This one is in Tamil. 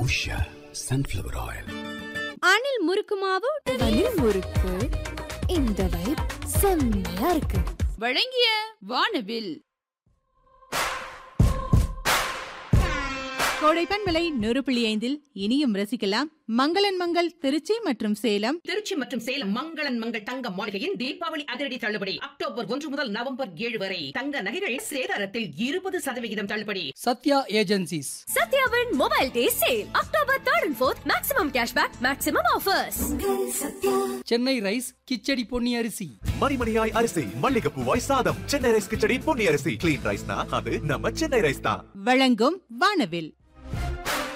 உஷா சன்ஃப்ளவர் ஆயில் அணில் முறுக்கு மாவு வலி முறுக்கு இந்த வைப் செம்மையா இருக்கு வழங்கிய வானவில் கோடைப்பன் விலை நூறு புள்ளி ஐந்தில் இனியும் ரசிக்கலாம் மங்களன் மங்கள் திருச்சி மற்றும் சேலம் திருச்சி மற்றும் சேலம் மங்களன் மங்கள் தங்க மாளிகையின் தீபாவளி அதிரடி தள்ளுபடி அக்டோபர் ஒன்று முதல் நவம்பர் ஏழு வரை தங்க நகைகள் சேதாரத்தில் இருபது சதவிகிதம் தள்ளுபடி சத்யா ஏஜென்சிஸ் சத்யாவின் mobile day sale October third and fourth maximum cashback maximum offers Chennai rice கிச்சடி பொன்னி அரிசி மணிமணியாய் அரிசி மல்லிகைப்பூவாய் சாதம் சென்னை ரைஸ் கிச்சடி பொன்னி அரிசி கிளீன் ரைஸ்னா அது நம்ம சென்னை ரைஸ் தான் வழங்கும் வானவில்